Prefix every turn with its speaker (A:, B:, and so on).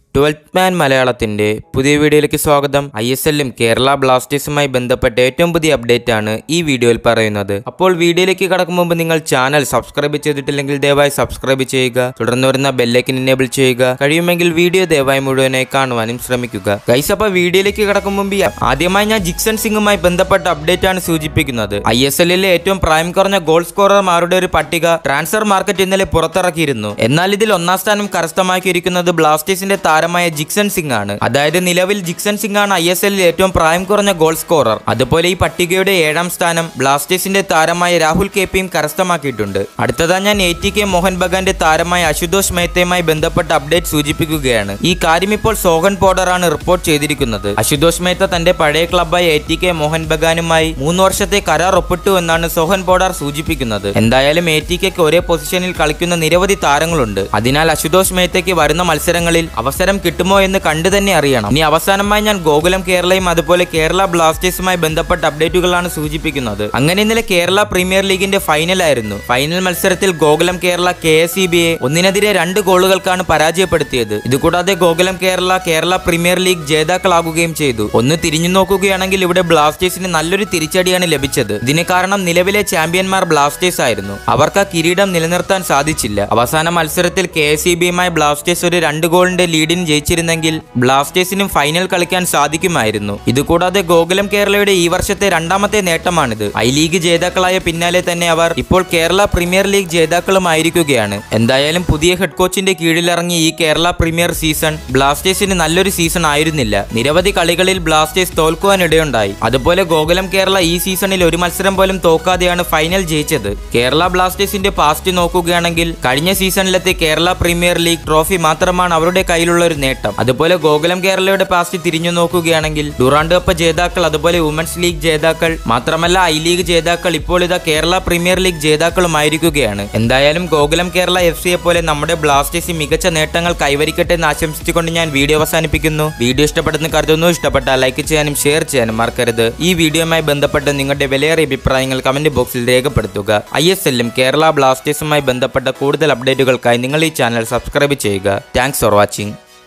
A: twelfth മാൻ മലയാളത്തിന്റെ പുതിയ വീഡിയോയിലേക്ക് സ്വാഗതം ഐ എസ് എല്ലും കേരള ബ്ലാസ്റ്റേഴ്സുമായി ബന്ധപ്പെട്ട ഏറ്റവും പുതിയ അപ്ഡേറ്റ് ആണ് ഈ വീഡിയോയിൽ പറയുന്നത് അപ്പോൾ വീഡിയോയിലേക്ക് കടക്കും മുമ്പ് നിങ്ങൾ ചാനൽ സബ്സ്ക്രൈബ് ചെയ്തിട്ടില്ലെങ്കിൽ ദയവായി സബ്സ്ക്രൈബ് ചെയ്യുക തുടർന്ന് വരുന്ന ബെല്ലൈക്കൻ എനേബിൾ ചെയ്യുക കഴിയുമെങ്കിൽ വീഡിയോ ദയവായി മുഴുവനായി കാണുവാനും ശ്രമിക്കുക ഗൈസ് അപ്പോൾ വീഡിയോയിലേക്ക് കടക്കും മുമ്പ് ആദ്യമായി ഞാൻ ജിക്സൺ സിംഗുമായി ബന്ധപ്പെട്ട അപ്ഡേറ്റ് ആണ് സൂചിപ്പിക്കുന്നത് ഐ എസ് എല്ലിലെ ഏറ്റവും പ്രായം കുറഞ്ഞ ഗോൾ സ്കോറർമാരുടെ ഒരു പട്ടിക ട്രാൻസ്ഫർ മാർക്കറ്റ് ഇന്നലെ പുറത്തിറക്കിയിരുന്നു എന്നാൽ ഇതിൽ ഒന്നാം സ്ഥാനം കരസ്ഥമാക്കിയിരിക്കുന്നത് ബ്ലാസ്റ്റേഴ്സിന്റെ താരമായ ജിക്സൺ സിംഗ് ആണ് അതായത് നിലവിൽ ജിക്സൺ സിംഗ് ആണ് ഐ എസ് എല്ലിൽ ഏറ്റവും പ്രായം കുറഞ്ഞ ഗോൾ സ്കോറർ അതുപോലെ ഈ പട്ടികയുടെ ഏഴാം സ്ഥാനം ബ്ലാസ്റ്റേഴ്സിന്റെ താരമായ രാഹുൽ കെ പിയും കരസ്ഥമാക്കിയിട്ടുണ്ട് അടുത്തതാ ഞാൻ എ ടി കെ മോഹൻ ബഗാന്റെ താരമായ അശുതോഷ് മേത്തയുമായി ബന്ധപ്പെട്ട അപ്ഡേറ്റ് സൂചിപ്പിക്കുകയാണ് ഈ കാര്യം ഇപ്പോൾ സോഹൻ പോഡറാണ് റിപ്പോർട്ട് ചെയ്തിരിക്കുന്നത് അശുതോഷ് മേത്ത തന്റെ പഴയ ക്ലബായ എ ടി കെ മോഹൻ ബഗാനുമായി മൂന്ന് വർഷത്തെ കരാർ ഒപ്പിട്ടു എന്നാണ് സോഹൻ പോഡാർ സൂചിപ്പിക്കുന്നത് എന്തായാലും എ ടി കെക്ക് ഒരേ പൊസിഷനിൽ കളിക്കുന്ന നിരവധി താരങ്ങളുണ്ട് അതിനാൽ അശുതോഷ് മേത്തയ്ക്ക് വരുന്ന മത്സരങ്ങളിൽ അവസരം കിട്ടുമോ എന്ന് കണ്ടു തന്നെ അറിയണം ഇനി അവസാനമായി ഞാൻ ഗോകുലം കേരളയും അതുപോലെ കേരള ബ്ലാസ്റ്റേഴ്സുമായി ബന്ധപ്പെട്ട അപ്ഡേറ്റുകളാണ് സൂചിപ്പിക്കുന്നത് അങ്ങനെ ഇന്നലെ കേരള പ്രീമിയർ ലീഗിന്റെ ഫൈനൽ ആയിരുന്നു ഫൈനൽ മത്സരത്തിൽ Gokulam Kerala K S E ബിയെ ഒന്നിനെതിരെ രണ്ട് ഗോളുകൾക്കാണ് പരാജയപ്പെടുത്തിയത് ഇതുകൂടാതെ ഗോകുലം കേരള കേരള പ്രീമിയർ ലീഗ് ജേതാക്കളാകുകയും ചെയ്തു ഒന്ന് തിരിഞ്ഞു നോക്കുകയാണെങ്കിൽ ഇവിടെ ബ്ലാസ്റ്റേഴ്സിന് നല്ലൊരു തിരിച്ചടിയാണ് ലഭിച്ചത് ഇതിന് കാരണം നിലവിലെ ചാമ്പ്യന്മാർ ബ്ലാസ്റ്റേഴ്സ് ആയിരുന്നു അവർക്ക് ആ കിരീടം നിലനിർത്താൻ സാധിച്ചില്ല അവസാന മത്സരത്തിൽ കെ എസ് ഇ ബിയുമായി ബ്ലാസ്റ്റേഴ്സ് ഒരു രണ്ട് ഗോളിന്റെ ലീഡിന് ജയിച്ചിരുന്നെങ്കിൽ ബ്ലാസ്റ്റേഴ്സിനും ഫൈനൽ കളിക്കാൻ സാധിക്കുമായിരുന്നു ഇതുകൂടാതെ ഗോകുലം കേരളയുടെ ഈ വർഷത്തെ രണ്ടാമത്തെ നേട്ടമാണിത് ഐ ലീഗ് ജേതാക്കളായ പിന്നാലെ തന്നെ അവർ ഇപ്പോൾ കേരള പ്രീമിയർ ലീഗ് ജേതാക്കളുമായിരിക്കുകയാണ് എന്തായാലും പുതിയ ഹെഡ് കോച്ചിന്റെ കീഴിലിറങ്ങിയ ഈ കേരള പ്രീമിയർ സീസൺ ബ്ലാസ്റ്റേഴ്സിന് നല്ലൊരു സീസൺ ആയിരുന്നില്ല നിരവധി കളികളിൽ ബ്ലാസ്റ്റേഴ്സ് തോൽക്കുവാൻ ഇടയുണ്ടായി അതുപോലെ ഗോകുലം കേരള ഈ സീസണിൽ ഒരു മത്സരം പോലും തോക്കാതെയാണ് ഫൈനൽ ജയിച്ചത് കേരള ബ്ലാസ്റ്റേഴ്സിന്റെ പാസ്റ്റ് നോക്കുകയാണെങ്കിൽ കഴിഞ്ഞ സീസണിലത്തെ കേരള പ്രീമിയർ ലീഗ് ട്രോഫി മാത്രമാണ് അവരുടെ കയ്യിലുള്ള ഒരു നേട്ടം അതുപോലെ ഗോകുലം കേരളയുടെ പാസ്റ്റ് തിരിഞ്ഞു നോക്കുകയാണെങ്കിൽ ഡുറാണ്ട് കപ്പ് ജേതാക്കൾ അതുപോലെ വുമൻസ് ലീഗ് ജേതാക്കൾ മാത്രമല്ല ഐ ലീഗ് ജേതാക്കൾ ഇപ്പോൾ ഇതാ കേരള പ്രീമിയർ ലീഗ് ജേതാക്കളുമായിരിക്കുകയാണ് എന്തായാലും ഗോകുലം കേരള എഫ് സിയെ പോലെ നമ്മുടെ ബ്ലാസ്റ്റേഴ്സ് മികച്ച നേട്ടങ്ങൾ കൈവരിക്കട്ടെ എന്ന് ആശംസിച്ചുകൊണ്ട് ഞാൻ വീഡിയോ അവസാനിപ്പിക്കുന്നു വീഡിയോ ഇഷ്ടപ്പെടുന്ന കരുതുന്നു ഇഷ്ടപ്പെട്ടാൽ ലൈക്ക് ചെയ്യാനും ഷെയർ ചെയ്യാനും മറക്കരുത് ഈ വീഡിയോയുമായി ബന്ധപ്പെട്ട് നിങ്ങളുടെ വിലയേറിയ അഭിപ്രായങ്ങൾ കമന്റ് ബോക്സിൽ രേഖപ്പെടുത്തുക ഐ എസ് എല്ലും കേരള ബ്ലാസ്റ്റേഴ്സുമായി ബന്ധപ്പെട്ട കൂടുതൽ അപ്ഡേറ്റുകൾക്കായി നിങ്ങൾ ഈ ചാനൽ സബ്സ്ക്രൈബ് ചെയ്യുക താങ്ക്സ് ഫോർ വാച്ചിങ്